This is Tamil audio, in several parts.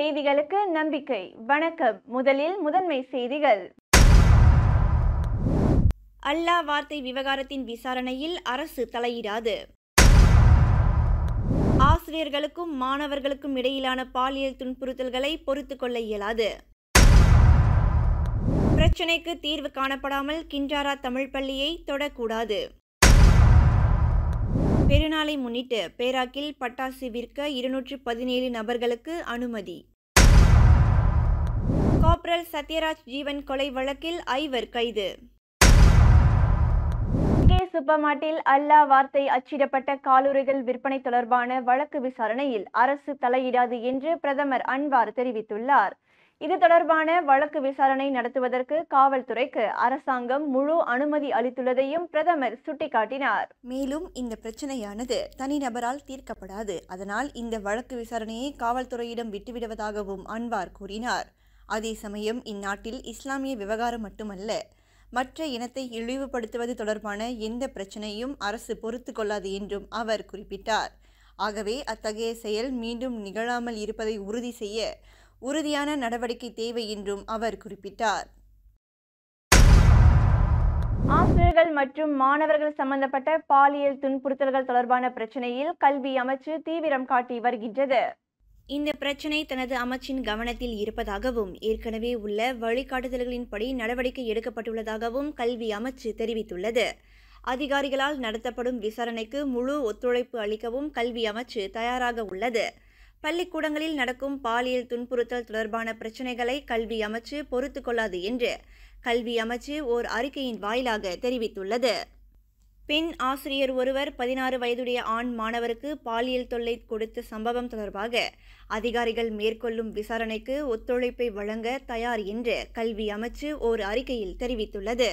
செய்திகளுக்கு நம்பிக்கை வணக்கம் முதலில் முதன்மை செய்திகள் அல்லாஹ் வார்த்தை விவகாரத்தின் விசாரணையில் அரசு தலையிடாது ஆசிரியர்களுக்கும் மாணவர்களுக்கும் இடையிலான பாலியல் துன்புறுத்தல்களை பொறுத்து கொள்ள இயலாது பிரச்சினைக்கு தீர்வு காணப்படாமல் கிண்டாரா தமிழ் பள்ளியை தொடக்கூடாது பெருநாளை முன்னிட்டு பேராக்கில் பட்டாசு விற்க இருநூற்று பதினேழு நபர்களுக்கு அனுமதி காப்ரல் சத்யராஜ் ஜீவன் கொலை வழக்கில் ஐவர் கைது கே சூப்பர்மார்ட்டில் அல்லாஹ் வார்த்தை அச்சிடப்பட்ட காலுறைகள் விற்பனை தொடர்பான வழக்கு விசாரணையில் அரசு தலையிடாது என்று பிரதமர் அன்வார் தெரிவித்துள்ளார் இது தொடர்பான வழக்கு விசாரணை நடத்துவதற்கு காவல்துறைக்கு அரசாங்கம் முழு அனுமதி அளித்துள்ளதையும் பிரதமர் சுட்டிக்காட்டினார் மேலும் இந்த பிரச்சனையானது தனிநபரால் தீர்க்கப்படாது அதனால் இந்த வழக்கு விசாரணையை காவல்துறையிடம் விட்டுவிடுவதாகவும் அன்வார் கூறினார் அதே சமயம் இந்நாட்டில் இஸ்லாமிய விவகாரம் மட்டுமல்ல மற்ற இனத்தை இழிவுபடுத்துவது தொடர்பான எந்த பிரச்சனையும் அரசு பொறுத்து கொள்ளாது என்றும் அவர் குறிப்பிட்டார் ஆகவே அத்தகைய செயல் மீண்டும் நிகழாமல் இருப்பதை உறுதி செய்ய உறுதியான நடவடிக்கை தேவை என்றும் அவர் குறிப்பிட்டார் ஆசிரியர்கள் மற்றும் மாணவர்கள் சம்பந்தப்பட்ட பாலியல் துன்புறுத்தல்கள் தொடர்பான பிரச்சனையில் கல்வி அமைச்சு தீவிரம் காட்டி வருகின்றது இந்த பிரச்சினை தனது அமைச்சின் கவனத்தில் இருப்பதாகவும் ஏற்கனவே உள்ள வழிகாட்டுதல்களின்படி நடவடிக்கை எடுக்கப்பட்டுள்ளதாகவும் கல்வி அமைச்சு தெரிவித்துள்ளது அதிகாரிகளால் நடத்தப்படும் விசாரணைக்கு முழு ஒத்துழைப்பு அளிக்கவும் கல்வி அமைச்சு தயாராக உள்ளது பள்ளிக்கூடங்களில் நடக்கும் பாலியல் துன்புறுத்தல் தொடர்பான பிரச்சினைகளை கல்வி அமைச்சு பொறுத்து கொள்ளாது என்று கல்வி அமைச்சு ஓர் அறிக்கையின் வாயிலாக தெரிவித்துள்ளது பெண் ஆசிரியர் ஒருவர் பதினாறு வயதுடைய ஆண் மாணவருக்கு பாலியல் தொல்லை கொடுத்த சம்பவம் தொடர்பாக அதிகாரிகள் மேற்கொள்ளும் விசாரணைக்கு ஒத்துழைப்பை வழங்க தயார் என்று கல்வி அமைச்சு ஓர் அறிக்கையில் தெரிவித்துள்ளது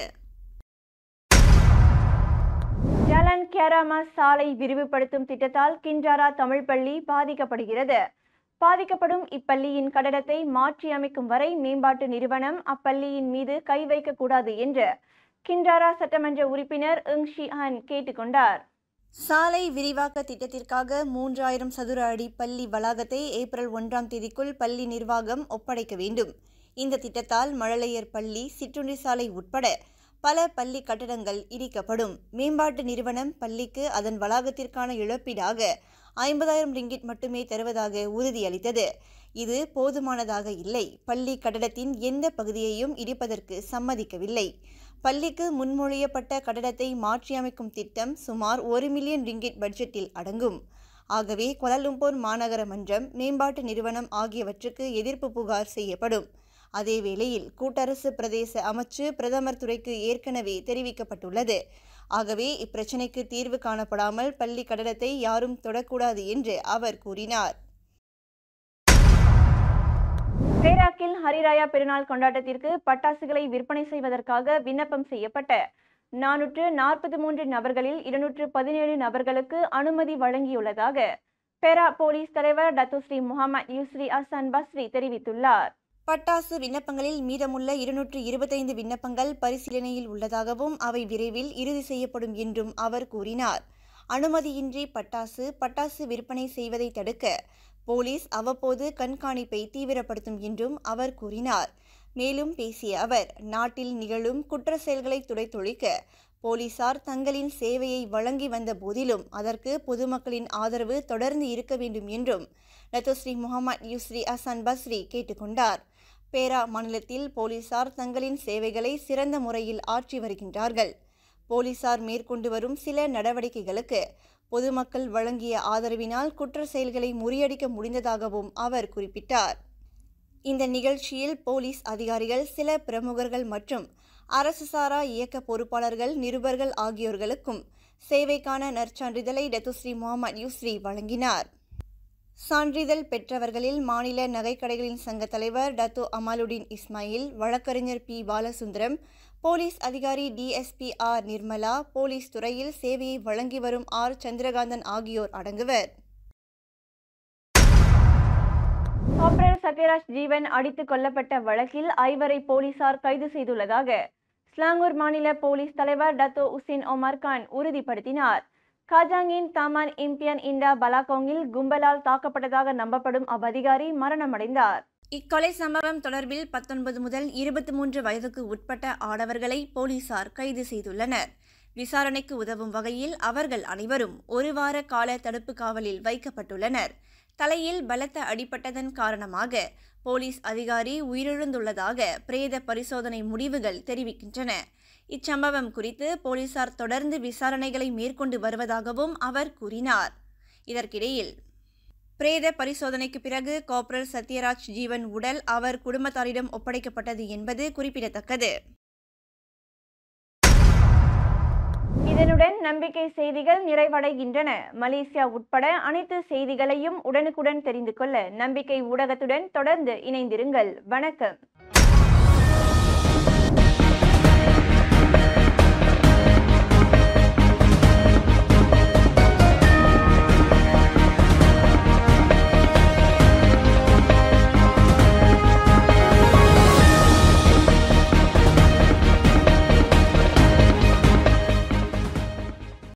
ஜலன் கேராமா சாலை விரிவுபடுத்தும் திட்டத்தால் கிஞ்சாரா தமிழ் பள்ளி பாதிக்கப்படுகிறது பாதிக்கப்படும் இப்பள்ளியின் கட்டடத்தை மாற்றி அமைக்கும் வரை மேம்பாட்டு நிறுவனம் அப்பள்ளியின் மீது கை வைக்கக்கூடாது என்று கிண்டாரா சட்டமன்ற உறுப்பினர் இங் ஷிஹான் கேட்டுக்கொண்டார் சாலை விரிவாக்க திட்டத்திற்காக மூன்றாயிரம் சதுர அடி பள்ளி வளாகத்தை ஏப்ரல் ஒன்றாம் தேதிக்குள் பள்ளி நிர்வாகம் ஒப்படைக்க வேண்டும் இந்த திட்டத்தால் மழலையர் பள்ளி சிற்றுண்டி சாலை உட்பட பல பள்ளி கட்டடங்கள் இடிக்கப்படும் மேம்பாட்டு நிறுவனம் பள்ளிக்கு அதன் வளாகத்திற்கான இழப்பீடாக ஐம்பதாயிரம் ரிங்கிட் மட்டுமே தருவதாக உறுதியளித்தது இது போதுமானதாக இல்லை பள்ளி கட்டடத்தின் எந்த பகுதியையும் இடிப்பதற்கு சம்மதிக்கவில்லை பள்ளிக்கு முன்மொழியப்பட்ட கட்டடத்தை மாற்றியமைக்கும் திட்டம் சுமார் ஒரு மில்லியன் ரிங்கிட் பட்ஜெட்டில் அடங்கும் ஆகவே கோலாலும்பூர் மாநகர மன்றம் மேம்பாட்டு நிறுவனம் ஆகியவற்றுக்கு எதிர்ப்பு புகார் செய்யப்படும் அதேவேளையில் கூட்டரசு பிரதேச அமைச்சு பிரதமர் துறைக்கு ஏற்கனவே தெரிவிக்கப்பட்டுள்ளது ஆகவே இப்பிரச்சினைக்கு தீர்வு காணப்படாமல் பள்ளி கட்டடத்தை யாரும் தொடக்கூடாது என்று அவர் கூறினார் பேராக்கில் ஹரிராயா பெருநாள் கொண்டாட்டத்திற்கு பட்டாசுகளை விற்பனை செய்வதற்காக விண்ணப்பம் செய்யப்பட்ட நானூற்று நாற்பத்தி மூன்று நபர்களில் இருநூற்று பதினேழு நபர்களுக்கு அனுமதி வழங்கியுள்ளதாக பெரா போலீஸ் தலைவர் Datuk Seri Mohamad Yusri Hassan Basri தெரிவித்துள்ளார் பட்டாசு விண்ணப்பங்களில் மீதமுள்ள இருநூற்று இருபத்தைந்து விண்ணப்பங்கள் பரிசீலனையில் உள்ளதாகவும் அவை விரைவில் இறுதி செய்யப்படும் என்றும் அவர் கூறினார் அனுமதியின்றி பட்டாசு பட்டாசு விற்பனை செய்வதை தடுக்க போலீஸ் அவ்வப்போது கண்காணிப்பை தீவிரப்படுத்தும் என்றும் அவர் கூறினார் மேலும் பேசிய அவர் நாட்டில் நிகழும் குற்ற செயல்களை துடைத்தொழிக்க போலீசார் தங்களின் சேவையை வழங்கி வந்த போதிலும் அதற்கு பொதுமக்களின் ஆதரவு தொடர்ந்து இருக்க வேண்டும் என்றும் லத்தோஸ்ரீ முகமது யூஸ்ரி அசான் பஸ்ரி கேட்டுக்கொண்டார் பேரா மாநிலத்தில் போலீசார் தங்களின் சேவைகளை சிறந்த முறையில் ஆற்றி வருகின்றார்கள் போலீசார் மேற்கொண்டு வரும் சில நடவடிக்கைகளுக்கு பொதுமக்கள் வழங்கிய ஆதரவினால் குற்ற செயல்களை முறியடிக்க முடிந்ததாகவும் அவர் குறிப்பிட்டார் இந்த நிகழ்ச்சியில் போலீஸ் அதிகாரிகள் சில பிரமுகர்கள் மற்றும் அரசு சாரா இயக்க பொறுப்பாளர்கள் நிருபர்கள் ஆகியோர்களுக்கும் சேவைக்கான நற்சான்றிதழை டத்துஸ்ரீ முகமது யூஸ்ரி வழங்கினார் சான்றிதழ் பெற்றவர்களில் மாநில நகைக்கடைகளின் சங்க தலைவர் டத்து அமாலுடீன் இஸ்மாயில் வழக்கறிஞர் பி பாலசுந்தரம் போலீஸ் அதிகாரி டிஎஸ்பி ஆர் நிர்மலா போலீஸ் துறையில் சேவையை வழங்கி வரும் ஆர் சந்திரகாந்தன் ஆகியோர் அடங்குவர் காப்ரல் சத்யராஜ் ஜீவன் அடித்துக் கொல்லப்பட்ட வழக்கில் ஐவரை போலீசார் கைது செய்துள்ளதாக ஸ்லாங்கூர் மாநில போலீஸ் தலைவர் டத்தோ உசேன் ஒமர் கான் உறுதிப்படுத்தினார் காஜாங்கின் தாமான் இம்பியன் இண்டா பலாகோங்கில் கும்பலால் தாக்கப்பட்டதாக நம்பப்படும் அவ்வதிகாரி மரணமடைந்தார் இக்கொலை சம்பவம் தொடர்பில் பத்தொன்பது முதல் இருபத்தி மூன்று வயதுக்கு உட்பட்ட ஆடவர்களை போலீசார் கைது செய்துள்ளனர் விசாரணைக்கு உதவும் வகையில் அவர்கள் அனைவரும் ஒரு வார கால தடுப்பு காவலில் வைக்கப்பட்டுள்ளனர் தலையில் பலத்த அடிபட்டதன் காரணமாக போலீஸ் அதிகாரி உயிரிழந்துள்ளதாக பிரேத பரிசோதனை முடிவுகள் தெரிவிக்கின்றன இச்சம்பவம் குறித்து போலீசார் தொடர்ந்து விசாரணைகளை மேற்கொண்டு வருவதாகவும் அவர் கூறினார் இதற்கிடையில் பிரேத பரிசோதனைக்கு பிறகு கார்ப்பரல் சத்யராஜ் ஜீவன் உடல் அவர் குடும்பத்தாரிடம் ஒப்படைக்கப்பட்டது என்பது குறிப்பிடத்தக்கது இதனுடன் நம்பிக்கை செய்திகள் நிறைவடைகின்றன மலேசியா உட்பட அனைத்து செய்திகளையும் உடனுக்குடன் தெரிந்து கொள்ள நம்பிக்கை ஊடகத்துடன் தொடர்ந்து இணைந்திருங்கள் வணக்கம்